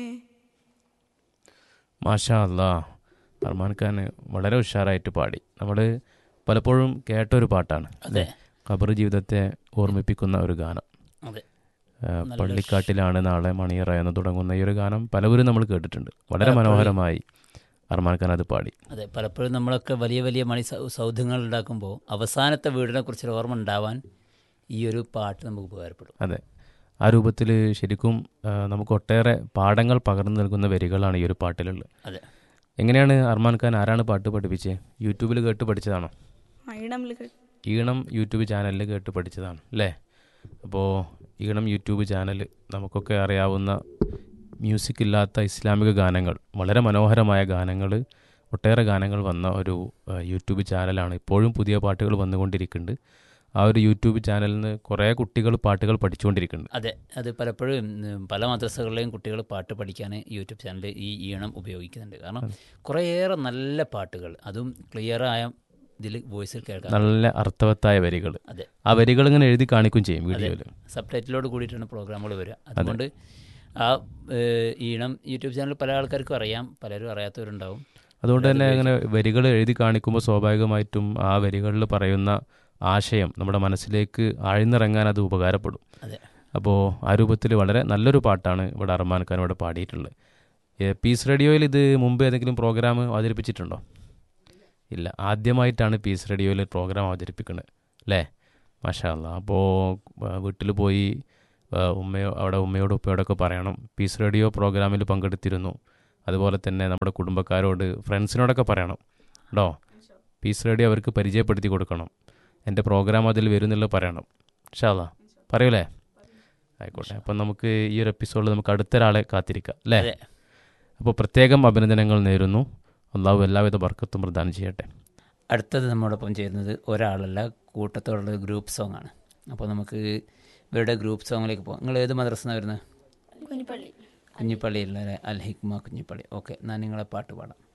മാഷാ അല്ലാ അർമാൻ ഖാൻ വളരെ ഉഷാറായിട്ട് പാടി നമ്മൾ പലപ്പോഴും കേട്ടൊരു പാട്ടാണ് അതെ ഖബർ ജീവിതത്തെ ഓർമ്മിപ്പിക്കുന്ന ഒരു ഗാനം അതെ ആ, നല്ല പള്ളിക്കാട്ടിലാണ് നാളെ മണിയറ എന്ന് തുടങ്ങുന്ന ഈ ഒരു ഗാനം പലവരും നമ്മൾ കേട്ടിട്ടുണ്ട് വളരെ പലപ്പോഴും- മനോഹരമായി അർമാൻ ഖാൻ അത് പാടി അതെ പലപ്പോഴും നമ്മളൊക്കെ വലിയ വലിയ മണി സൗ- സൗധങ്ങൾ ഉണ്ടാക്കുമ്പോൾ അവസാനത്തെ വീടിനെ കുറിച്ചൊരു ഓർമ്മ ഉണ്ടാവാൻ ഈ ഒരു പാട്ട് നമുക്ക് ഉപകാരപ്പെടും അതെ ആ രൂപത്തിൽ ശരിക്കും ആ, നമുക്ക് ഒട്ടേറെ പാഠങ്ങൾ പകർന്നു നൽകുന്ന വരികളാണ് ഈ ഒരു പാട്ടിലുള്ളത് അതെ എങ്ങനെയാണ് അർമാൻ ഖാൻ ആരാണ് പാട്ട് പഠിപ്പിച്ചത് യൂട്യൂബിൽ കേട്ട് പഠിച്ചതാണോ ഈടമിൽ ഈണം യൂട്യൂബ് ചാനലിൽ കേട്ട് പഠിച്ചതാണ് അല്ലേ അപ്പോൾ ഈണം യൂട്യൂബ് ചാനൽ നമുക്കൊക്കെ അറിയാവുന്ന മ്യൂസിക് ഇല്ലാത്ത ഇസ്ലാമിക ഗാനങ്ങൾ വളരെ മനോഹരമായ ഗാനങ്ങൾ ഒട്ടേറെ ഗാനങ്ങൾ വന്ന ഒരു ആ, യൂട്യൂബ് ചാനലാണ് ഇപ്പോഴും പുതിയ പാട്ടുകൾ വന്നുകൊണ്ടിരിക്കുന്നുണ്ട് ആ ഒരു യൂട്യൂബ് ചാനലിൽ നിന്ന് കുറേ കുട്ടികൾ പാട്ടുകൾ പഠിച്ചുകൊണ്ടിരിക്കുന്നുണ്ട് അതെ അത് പലപ്പോഴും ഉം, പല മദ്രസകളിലെയും കുട്ടികൾ പാട്ട് പഠിക്കാൻ യൂട്യൂബ് ചാനൽ ഈ ഈണം ഉപയോഗിക്കുന്നുണ്ട് കാരണം കുറേയേറെ നല്ല പാട്ടുകൾ അതും ക്ലിയറായ ഇതിൽ വോയിസിൽ കേൾക്കാം നല്ല അർത്ഥവത്തായ വരികൾ അതെ ആ വരികൾ ഇങ്ങനെ എഴുതി കാണിക്കുകയും ചെയ്യും വീഡിയോയിൽ സബ് ടൈറ്റിലോട് കൂടിയിട്ടാണ് പ്രോഗ്രാമുകൾ വരിക അതുകൊണ്ട് ആ ഏഹ്, ഈണം യൂട്യൂബ് ചാനൽ പല ആൾക്കാർക്കും അറിയാം പലരും അറിയാത്തവരുണ്ടാവും അതുകൊണ്ട് തന്നെ അങ്ങനെ വരികൾ എഴുതി കാണിക്കുമ്പോൾ സ്വാഭാവികമായിട്ടും ആ വരികളിൽ പറയുന്ന ആശയം നമ്മുടെ മനസ്സിലേക്ക് ആഴ്ന്നിറങ്ങാൻ അത് ഉപകാരപ്പെടും അതെ അപ്പോൾ ആ രൂപത്തിൽ വളരെ നല്ലൊരു പാട്ടാണ് ഇവിടെ അർമാൻ ഖാൻ ഇവിടെ പാടിയിട്ടുള്ളത് ഏ, പീസ് റേഡിയോയിൽ ഇത് മുമ്പ് ഏതെങ്കിലും പ്രോഗ്രാം അവതരിപ്പിച്ചിട്ടുണ്ടോ ഇല്ല ആദ്യമായിട്ടാണ് പീസ് റേഡിയോയിൽ പ്രോഗ്രാം അവതരിപ്പിക്കുന്നത് അല്ലേ മാഷാ അല്ലാ അപ്പോൾ വീട്ടിൽ പോയി ആ, ഉമ്മയോ അവിടെ ഉമ്മയോടും ഉപ്പയോടൊക്കെ പറയണം പീസ് റേഡിയോ പ്രോഗ്രാമിൽ പങ്കെടുത്തിരുന്നു അതുപോലെ തന്നെ നമ്മുടെ കുടുംബക്കാരോട് ഫ്രണ്ട്സിനോടൊക്കെ പറയണം കേട്ടോ പീസ് റേഡിയോ അവർക്ക് പരിചയപ്പെടുത്തി കൊടുക്കണം എൻ്റെ പ്രോഗ്രാം അതിൽ വരുന്നുള്ളത് പറയണം ഷാല പറയൂലേ ആയിക്കോട്ടെ അപ്പം നമുക്ക് ഈ ഒരു എപ്പിസോഡിൽ നമുക്ക് അടുത്തൊരാളെ കാത്തിരിക്കാം അല്ലേ അതെ അപ്പോൾ പ്രത്യേകം അഭിനന്ദനങ്ങൾ നേരുന്നു അള്ളാഹു എല്ലാവിധ ബർക്കത്തും പ്രദാനം ചെയ്യട്ടെ അടുത്തത് നമ്മോടൊപ്പം ചേരുന്നത് ഒരാളല്ല കൂട്ടത്തോടുള്ള ഗ്രൂപ്പ് സോങ് ആണ് അപ്പോൾ നമുക്ക് ഇവരുടെ ഗ്രൂപ്പ് സോങ്ങിലേക്ക് പോകാം നിങ്ങൾ ഏത് മദ്രസ വരുന്നത് കുഞ്ഞിപ്പള്ളി കുഞ്ഞിപ്പള്ളിയിലെ അൽ ഹിക്മ കുഞ്ഞിപ്പള്ളി ഓക്കെ ഞാൻ നിങ്ങളെ പാട്ട് പാടാം